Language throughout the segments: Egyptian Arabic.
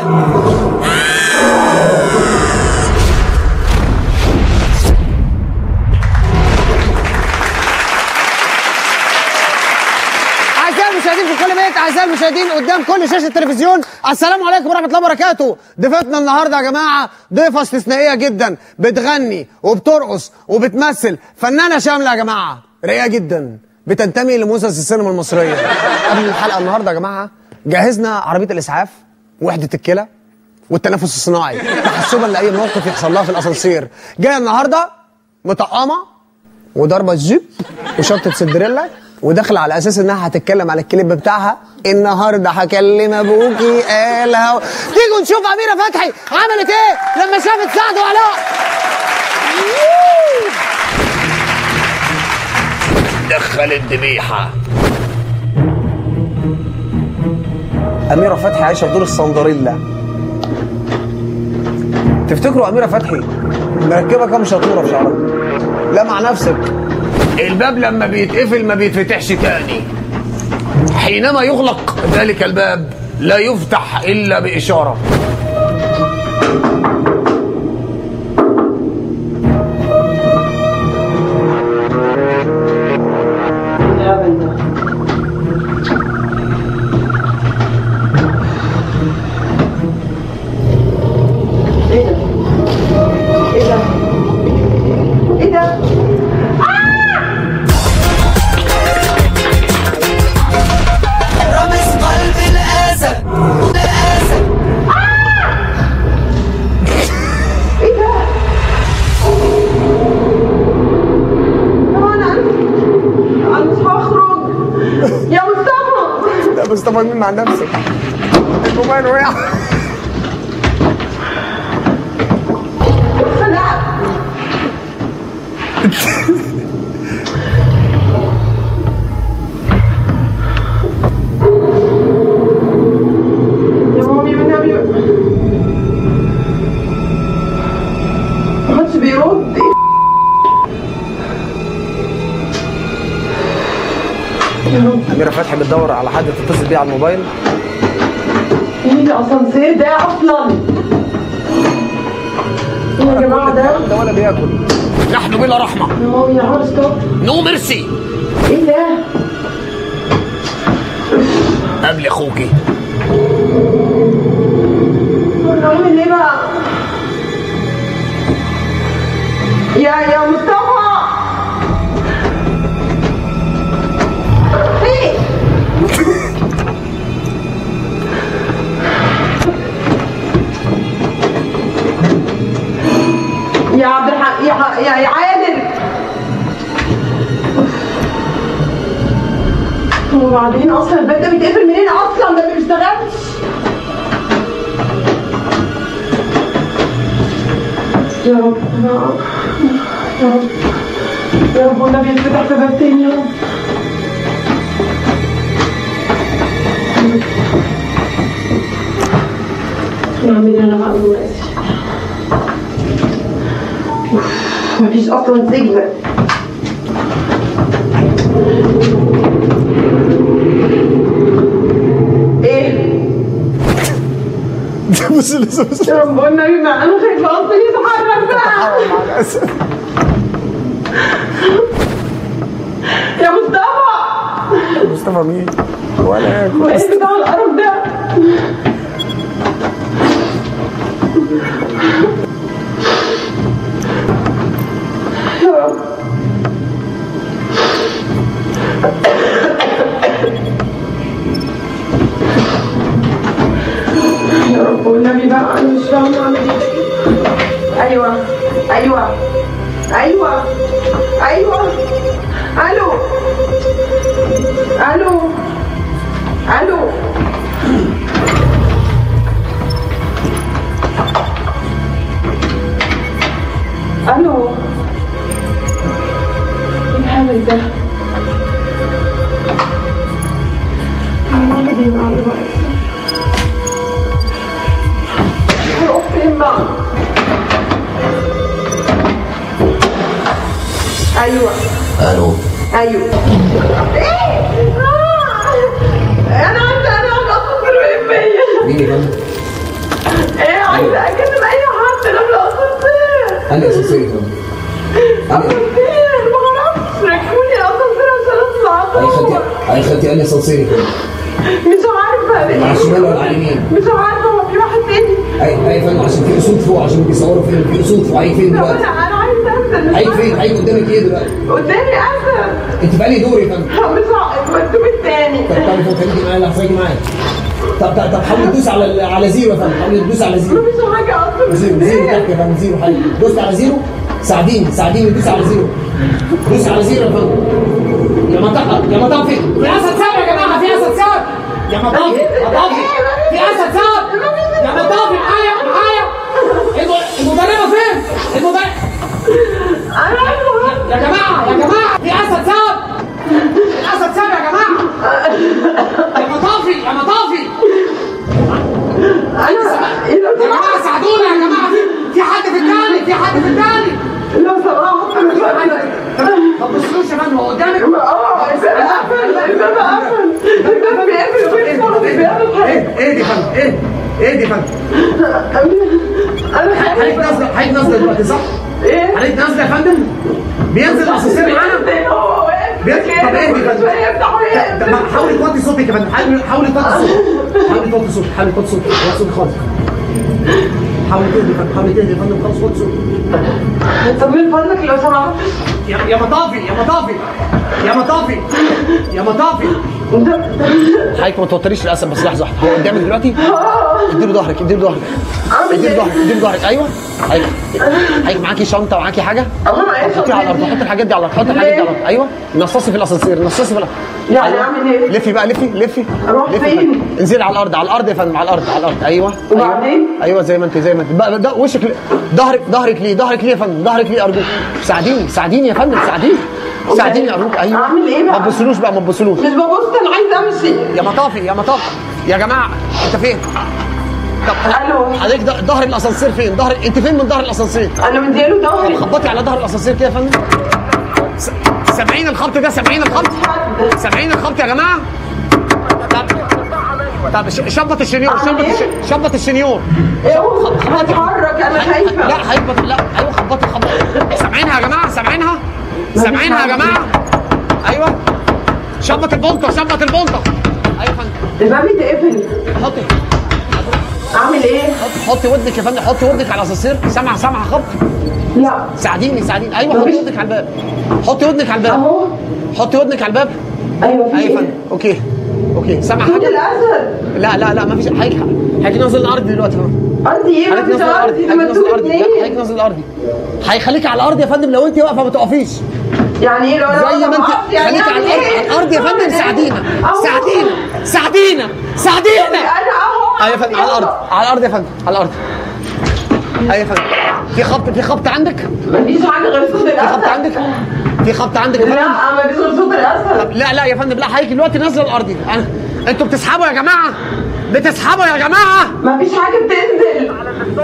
اعزائي المشاهدين في كل بيت اعزائي المشاهدين قدام كل شاشه التلفزيون السلام عليكم ورحمه الله وبركاته ضيفتنا النهارده يا جماعه ضيفه استثنائيه جدا بتغني وبترقص وبتمثل فنانه شامله يا جماعه رقيقه جدا بتنتمي لموسس السينما المصريه قبل الحلقه النهارده يا جماعه جهزنا عربيه الاسعاف وحده الكلى والتنفس الصناعي تحسبا لاي موقف يحصل لها في الاسانسير جايه النهارده مطقمه وضربه جيب وشنطه سندريلا وداخله على اساس انها هتتكلم على الكليب بتاعها النهارده هكلم ابوكي قالها تيجوا نشوف اميره فتحي عملت ايه لما شافت سعد وعلاء دخل الذبيحة اميره فتحي عايشه في دور الصندريلا تفتكروا اميره فتحي مركبه كام شطوره في شعرها لا مع نفسك الباب لما بيتقفل ما بيتفتحش تاني حينما يغلق ذلك الباب لا يفتح إلا بإشارة ايه ده؟ ايه ده؟ ايه ده؟ رامز قلب الاسد الاسد ايه ده؟ طب انا انا مش هخرج يا مصطفى لا مصطفى مين مع نفسك الموبايل وقع لا يا مامي والنبي محدش بيرد اميره فتحي بتدور على حد تتصل بيه على الموبايل ايه الاسانسير ده اصلا؟ ايه يا جماعه ده؟ ده ولا بياكل نحن بلا رحمة يا مامي يا عمر ستوب نو ميرسي ايه ده؟ قبل أخوكي نعمل ايه بقى؟ يا يا مصطفى ايه؟ يا عبد الح... يا ح... يا يا عادل وبعدين اصلا الباب ده بيتقفل منين اصلا ده ما بيشتغلش يا رب يا رب يا رب يا رب والنبي يتفتح في باب تاني يا رب يا عمي انا بقى اسف مفيش اصلا سجن ايه بص لسه بص يا رب والنبي ما انا خايفه اصلا يتحرك بقى مع الاسف يا مصطفى مصطفى مين ولا ياكل وايه بتاع القرف ده يا رب يا رب والنبي بقى انا مش فاهمه اعمل ايه ايوه ايوه ايوه ايوه الو الو الو الو ايه الهبل ده؟ اعمل ايه بقى دلوقتي؟ هروح فين بقى؟ ايوه ألو ايوه ايه آه! انا عايزه انا اتصل بالبيت مين اللي جنبك؟ عايزه اكلم اي حد انا في الاسانسير انا اساسيه يا فندم انا اسانسير ما اعرفش ركبوني الاسانسير عشان اطلع اي خدتي جوه. اي خدتي انا اساسيه يا فندم مش عارفه على الشمال ولا على اليمين مش عارفه هو في واحد تاني اي اي فندم عشان في اسود فوق عشان بيصوروا فين في اسود فوق هيجي فين طب دلوقتي انا انا عايزه انزل مش هيجي فين هيجي قدامك ايه دلوقتي قدامي اسد انت في انهي دور يا فندم مش عارف المكتوب التاني طب تعالي فندم خليكي معايا لحظه خليكي معايا طب طب طب حاولي تدوس على ال- على زيرو يا فندم حاولي تدوس على زيرو مفيش حاجه اصلا زيرو زيرو تحت يا فندم زيرو حل دوست على زيرو ساعديني ساعديني دوس على زيرو دوس على زيرو يا فندم يا مطافي يا مطافي في اسد ساب يا جماعه في اسد ساب يا مطافي مطافي في اسد ساب يا مطافي معايا معايا الم- المدربه فين؟ المدربه انا عايزه يا جماعه يا جماعه في اسد ساب الاسد ساب يا جماعه يا مطافي يا مطافي انا يا لو جماعه سمحت ساعدونا يا جماعه في في حد في الثاني في حد في الثاني لو سمحت مش طب بصلوش يا فندم هو قدامك اه الباب قفل الباب قفل الباب بيقفل وبيفتح بيعمل حاجه ايه ايه دي فندم ايه ايه دي فندم انا حضرتك نازله حضرتك نازله دلوقتي صح؟ ايه حضرتك نازله يا فندم بينزل الاسانسير معانا فين هو واقف بيت- طب ايه دي كده فندم؟ شويه يفتح طب ويقفل ما حاولي توطي صوتك يا فندم حاولي حاولي توطي صوتك حاولي توطي صوتك حاولي توطي صوتك وطي صوتك خالص حاولي تهدي يا فندم حاولي تهدي يا فندم خالص وطي صوتك طب من فضلك لو سمحت يا يا مطافي يا مطافي يا مطافي يا مطافي حضرتك ما توتريش للاسف بس لحظه واحده هو قدامك دلوقتي اديله ظهرك اديله ظهرك اديله ظهرك اديله ظهرك ايوه ايوه حضرتك معاكي شنطه ومعاكي حاجه الله معايا حطيها على الارض حط الحاجات دي على الارض حط الحاجات دي على الارض ايوه نصصي في الاسانسير نصصي في الأسانسير. يعني أيوة. أعمل إيه؟ لفي بقى لفي لفي أروح لفي فين؟ يا فندم. انزلي على الارض على الارض يا فندم على الارض على الارض ايوه وبعدين؟ ايوه, أيوة زي ما انت زي ما انت بقى ده وشك ل- ظهرك ظهرك ليه ظهرك ليه يا فندم ظهرك ليه ارجوك ساعديني ساعديني يا فندم ساعديني ساعديني ارجوك ايوه أعمل إيه بقى؟ ما تبصلوش بقى ما تبصلوش مش ببص انا عايزه امشي يا مطافي يا مطافي يا جماعه انت فين؟ طب الو حضرتك ده- ظهر الاسانسير فين؟ ظهر انت فين من ظهر الاسانسير؟ انا مديله طب ظهري خبطي على ظهر الاسانسير كده يا فندم س- سامعين الخبط ده سامعين الخبط؟ سامعين الخبط يا جماعه؟ طب طب ش- شبط الشنيور أعمل شبط إيه؟ الش- شبط الشنيور اوعى اتحرك انا خايفه لا هيخبط لا ايوه خبطي خبطي سامعينها يا جماعه سامعينها؟ سامعينها يا جماعه؟ ايوه شبط البنطه شبط البنطه ايوه يا فندم الباب يتقفل حطي اعمل ايه؟ حطي حطي ودنك يا فندم حطي ودنك على الاسانسير سامعه سامعه خبط لا ساعديني ساعديني ايوه حطي ودنك على الباب حطي ودنك على الباب اهو حطي ودنك على الباب ايوه في ايوه يا ايه؟ فندم اوكي اوكي سامع صوت حاجه الاسد لا لا لا مفيش حاجه حاجه نازل الارض دلوقتي اهو ارضي ايه؟ حضرتك مفيش نازل الارض ارضي ده حضرتك نازل مكتوب الارض لا حضرتك اتنين نازل الارض هيخليك على الارض يا فندم لو انت واقفه ما تقفيش يعني ايه لو انا زي ما انت واقفة يعني خليك على أعمل الارض إيه؟ على الارض يا فندم أعمل إيه؟ ساعدينا أهو. ساعدينا ساعدينا ساعدينا انا اهو ايوه يا فندم على الارض على الارض يا فندم على الارض ايوه يا فندم في خبط في خبط عندك مفيش حاجه غير صوت في خبط الاسد عندك في خبط عندك يا فندم لا مفيش غير صوت الاسد طب لا لا يا فندم لا حضرتك دلوقتي نازله الارض انا انتوا بتسحبوا يا جماعه بتسحبوا يا جماعه مفيش حاجه بتنزل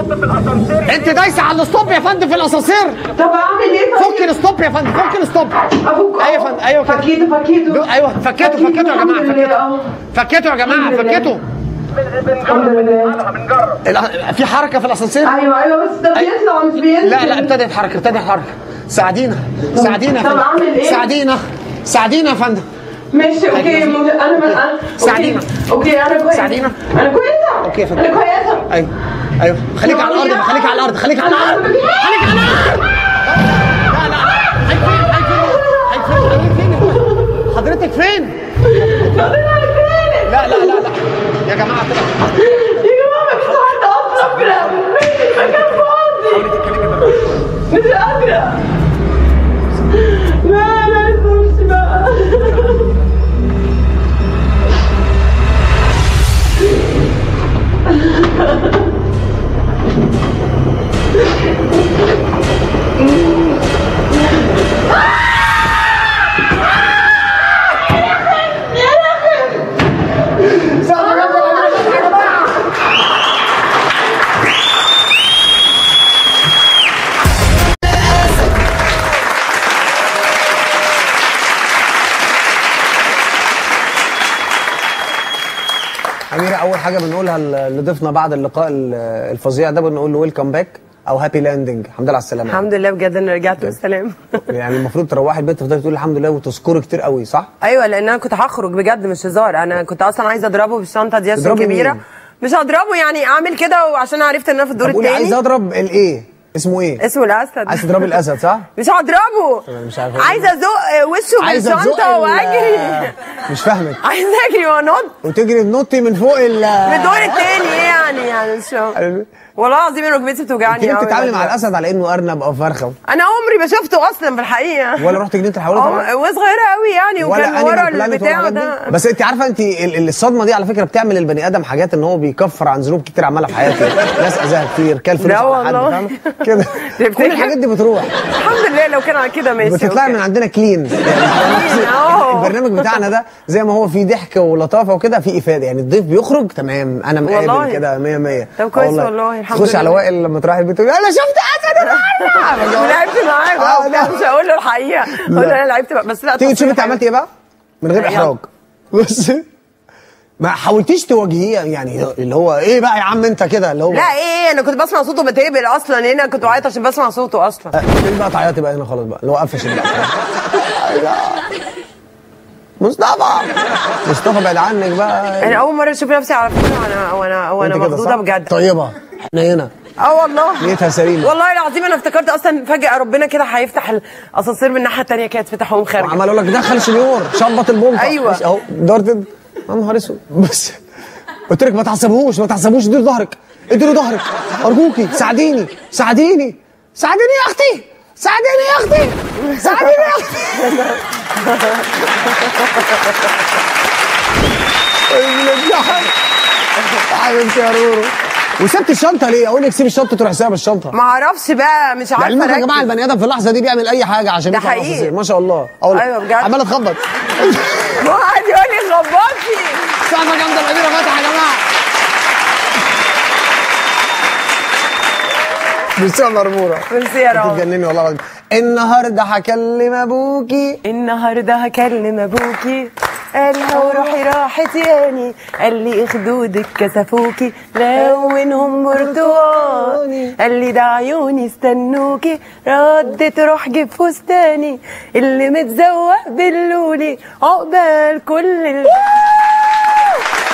انت دايسه على الستوب يا فندم في الاسانسير طب اعمل ايه فك الستوب يا فندم فك الستوب ابوك ايوه يا فندم ايوه كده فكيته فكيته ايوه فكيته فكيته يا جماعه الحمد فكيته لله اه فكيته يا جماعه الحمد لله. فكيته الحمد لله الأ- في حركه في الاسانسير ايوه ايوه بس ده بيطلع مش بينزل لا لا ابتدى يتحرك ابتدى يتحرك ساعدينا ساعدينا يا طب فندم أعمل إيه؟ ساعدينا ساعدينا يا فندم ماشي اوكي م- انا انا أوكي. ساعدينا. اوكي انا كويسه ساعدينا. انا كويسه أوكي يا فندم. انا كويسه ايوه ايوه خليك على الارض خليك على الارض خليك على الارض خليك على الارض لا لا هيك فين هيك فين هيك فين هيك فين حضرتك فين لا لا لا لا يا جماعه كده يا جماعه مفيش حد اصلا كده مكان فاضي حاولي تتكلمي بالراحه مش قادره لا لا امشي بقى أميرة أول اول حاجه بنقولها ل- لضيفنا بعد اللقاء ال- الفظيع ده بنقول له ويلكم باك او هابي لاندنج الحمد لله على السلامه الحمد لله بجد انا رجعت بالسلام يعني المفروض تروحي البيت تفضلي تقولي الحمد لله وتذكري كتير قوي صح ايوه لان انا كنت هخرج بجد مش هزار انا كنت اصلا عايزه اضربه بالشنطه دي عشان تضربي كبيره مين؟ مش هضربه يعني اعمل كده وعشان عرفت ان انا في الدور طب قولي عايز الثاني اضرب الايه اسمه ايه اسمه الاسد عايز تضربي الاسد صح مش هضربه أنا مش عارف عايزه ازق وشه عايزه تزقي بالشنطه ال- واجري مش فاهمك عايزه اجري وانط وتجري تنطي من فوق ال من الدور الثاني ايه يعني يعني مش فاهم. والله العظيم انا ركبتي بتوجعني كيف قوي بتتعاملي مع بجد. الاسد على انه ارنب او فرخه انا عمري ما شفته اصلا في الحقيقه ولا رحت جنينه الحيوانات اه طبعا وصغيره قوي يعني وكان Animal ورا Planet البتاع والحاجات دي؟ ده بس انت عارفه انت ال- ال- الصدمه دي على فكره بتعمل البني ادم حاجات ان هو بيكفر عن ذنوب كتير عملها في حياته ناس اذاها كتير كل فلوس لا على حد والله. فاهمه كده تفتكر؟ كل الحاجات دي بتروح الحمد لله لو كان على كده ماشي بتطلعي أوكي. من عندنا كلين أهو. البرنامج بتاعنا ده زي ما هو فيه ضحك ولطافه وكده فيه افاده يعني الضيف بيخرج تمام انا مقابل والله. كده 100 100 طب كويس والله، الحمد تخش على لله. وائل لما تروحي البيت تقول انا شفت اسد النهارده ولعبت معاه آه، بقى لا. وبتاع، مش هقول له الحقيقه هقول له انا لعبت بقى بس لا تيجي تشوفي تصوير انت حلو. عملت ايه بقى من غير يلا. احراج بس ما حاولتيش تواجهيه يعني اللي هو ايه بقى يا عم انت كده اللي هو لا ايه انا كنت بسمع صوته بتهبل اصلا هنا كنت بعيط عشان بسمع صوته اصلا فين بقى تعيطي بقى هنا خلاص بقى اللي هو قفش بقى مصطفى مصطفى بعد عنك بقى انا اول مره اشوف نفسي على فكره وانا وانا وانا انت كده مخضوضه صح؟ بجد طيبه احنا هنا اه والله نيتها سليمه والله العظيم انا افتكرت اصلا فجاه ربنا كده هيفتح الاسانسير من الناحيه الثانيه كده اتفتح وهم خارج وعمال اقول لك دخل شنيور شبط البومبه أيوة. مش اهو دارت يا نهار اسود بس قلت لك ما تعصبوش ما تعصبوش اديله ظهرك اديله ظهرك ارجوكي ساعديني ساعديني ساعديني يا اختي ساعديني يا اختي ساعديني يا اختي حبيبتي يا رورو وسبت الشنطه ليه؟ اقول لك سيب الشنطه تروح سايبه الشنطه ما اعرفش بقى مش عارفه لعلمكم يا جماعه أركز. البني ادم في اللحظه دي بيعمل اي حاجه عشان ده يطلع حقيقي. الأسانسير. ما شاء الله أقول أيوة بجد. عماله تخبط واحد يقول لي خبطي سقفه جامده الاميره فتح يا جماعه مش مرموره ميرسي يا رب بتتجنني والله العظيم النهارده هكلم ابوكي النهارده هكلم ابوكي قال له روحي راحت ياني قال لي خدودك كسفوكي لونهم برتقاني قال لي ده عيوني استنوكي ردت روح جيب فستاني اللي متزوق باللولي عقبال كل ال...